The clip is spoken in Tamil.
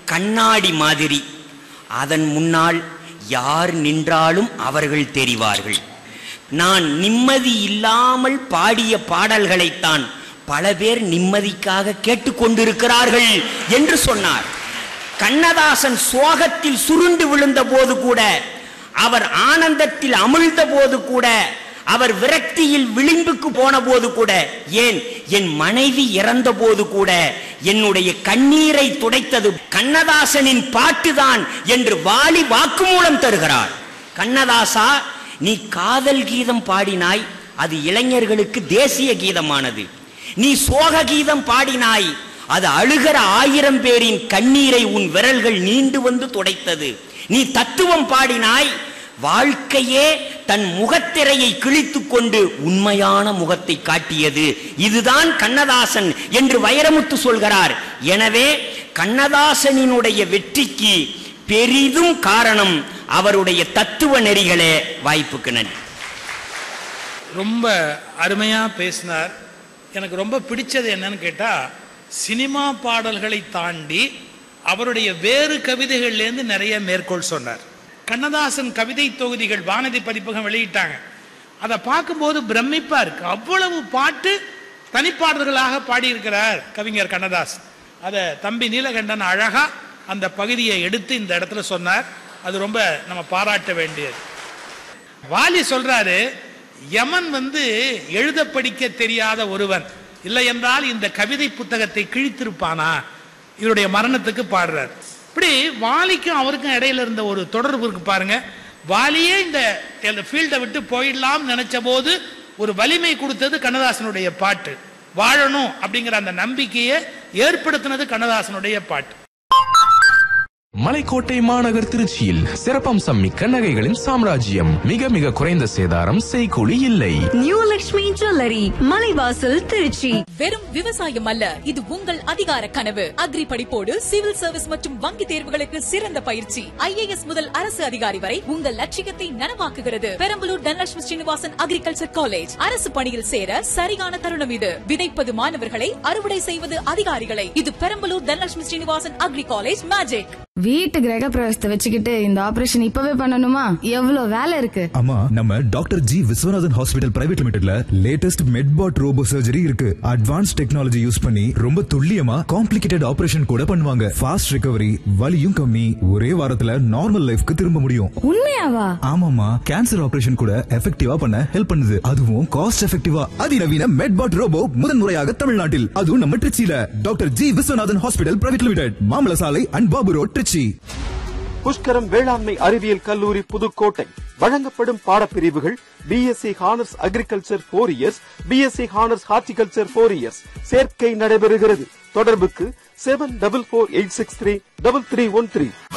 கண்ணாடி மாதிரி அதன் முன்னால் யார் நின்றாலும் அவர்கள் தெரிவார்கள் நான் நிம்மதி இல்லாமல் பாடிய பாடல்களைத்தான் பல பேர் நிம்மதிக்காக கேட்டுக்கொண்டிருக்கிறார்கள் என்று சொன்னார் கண்ணதாசன் சோகத்தில் சுருண்டு விழுந்த போது கூட அவர் ஆனந்தத்தில் அமிழ்ந்த போது கூட அவர் விரக்தியில் விளிம்புக்கு போன போது கூட ஏன் என் மனைவி இறந்த போது கூட என்னுடைய கண்ணீரை துடைத்தது கண்ணதாசனின் பாட்டுதான் என்று வாலி வாக்குமூலம் தருகிறார் கண்ணதாசா நீ காதல் கீதம் பாடினாய் அது இளைஞர்களுக்கு தேசிய கீதமானது நீ சோக கீதம் பாடினாய் அது அழுகிற ஆயிரம் பேரின் கண்ணீரை உன் விரல்கள் நீண்டு வந்து துடைத்தது நீ தத்துவம் பாடினாய் வாழ்க்கையே தன் முகத்திரையை கிழித்துக் கொண்டு உண்மையான முகத்தை காட்டியது இதுதான் கண்ணதாசன் என்று வைரமுத்து சொல்கிறார் எனவே கண்ணதாசனினுடைய வெற்றிக்கு பெரிதும் காரணம் அவருடைய தத்துவ நெறிகளே வாய்ப்புக்கு நன்றி ரொம்ப அருமையா பேசினார் எனக்கு ரொம்ப பிடிச்சது என்னன்னு கேட்டா சினிமா பாடல்களை தாண்டி அவருடைய வேறு கவிதைகள்லேருந்து நிறைய மேற்கோள் சொன்னார் கண்ணதாசன் கவிதை தொகுதிகள் வானதி பதிப்பகம் வெளியிட்டாங்க அதை பார்க்கும்போது பிரமிப்பா இருக்கு அவ்வளவு பாட்டு தனிப்பாடல்களாக பாடியிருக்கிறார் கவிஞர் கண்ணதாசன் அதை தம்பி நீலகண்டன் அழகா அந்த பகுதியை எடுத்து இந்த இடத்துல சொன்னார் அது ரொம்ப நம்ம பாராட்ட வேண்டியது வாலி சொல்றாரு யமன் வந்து எழுத படிக்க தெரியாத ஒருவன் இல்லை என்றால் இந்த கவிதை புத்தகத்தை கிழித்திருப்பானா இவருடைய மரணத்துக்கு பாடுறார் இப்படி வாலிக்கும் அவருக்கும் இடையில இருந்த ஒரு தொடர்பு இருக்கு பாருங்க வாலியே இந்த ஃபீல்டை விட்டு போயிடலாம் நினைச்ச போது ஒரு வலிமை கொடுத்தது கண்ணதாசனுடைய பாட்டு வாழணும் அப்படிங்கிற அந்த நம்பிக்கையை ஏற்படுத்தினது கண்ணதாசனுடைய பாட்டு மலைக்கோட்டை மாநகர் திருச்சியில் சிறப்பம்சம் மிக்க நகைகளின் சாம்ராஜ்யம் மிக மிக குறைந்த சேதாரம் செய்கூலி இல்லை நியூ லக்ஷ்மி ஜுவல்லரி மலைவாசல் திருச்சி வெறும் விவசாயம் அல்ல இது உங்கள் அதிகார கனவு அக்ரி படிப்போடு சிவில் சர்வீஸ் மற்றும் வங்கி தேர்வுகளுக்கு சிறந்த பயிற்சி ஐஏஎஸ் முதல் அரசு அதிகாரி வரை உங்கள் லட்சியத்தை நனவாக்குகிறது பெரம்பலூர் தனலட்சுமி ஸ்ரீனிவாசன் அக்ரிகல்ச்சர் காலேஜ் அரசு பணியில் சேர சரியான தருணம் இது விதைப்பது மாணவர்களை அறுவடை செய்வது அதிகாரிகளை இது Perambalur Dhanalakshmi Srinivasan agri college magic வீட்டு கிரக பிரவேசத்தை வச்சுக்கிட்டு இந்த ஆபரேஷன் இப்பவே பண்ணணுமா எவ்வளவு வேலை இருக்கு ஆமா நம்ம doctor G Viswanathan hospital private லிமிடெட்ல லேட்டஸ்ட் மெட்பாட் ரோபோ சர்ஜரி இருக்கு அட்வான்ஸ் டெக்னாலஜி யூஸ் பண்ணி ரொம்ப துல்லியமா காம்ப்ளிகேட்டட் ஆபரேஷன் கூட பண்ணுவாங்க ஃபாஸ்ட் ரிகவரி வலியும் கம்மி ஒரே வாரத்துல நார்மல் லைஃப்க்கு திரும்ப முடியும் உண்மையாவா ஆமாமா கேன்சர் ஆபரேஷன் கூட எஃபெக்டிவா பண்ண ஹெல்ப் பண்ணுது அதுவும் காஸ்ட் எஃபெக்டிவா அதிநவீன மெட்பாட் ரோபோ முதன்முறையாக தமிழ்நாட்டில் அதுவும் நம்ம திருச்சியில doctor G Viswanathan hospital private limited மாமல சாலை அண்ட் பாபு ரோட் திருச்சி புஷ்கரம் வேளாண்மை அறிவியல் கல்லூரி புதுக்கோட்டை வழங்கப்படும் பாடப்பிரிவுகள் BSc honours agriculture four years BSc honours horticulture four years சேர்க்கை நடைபெறுகிறது தொடர்புக்கு seven double four eight six three double three one three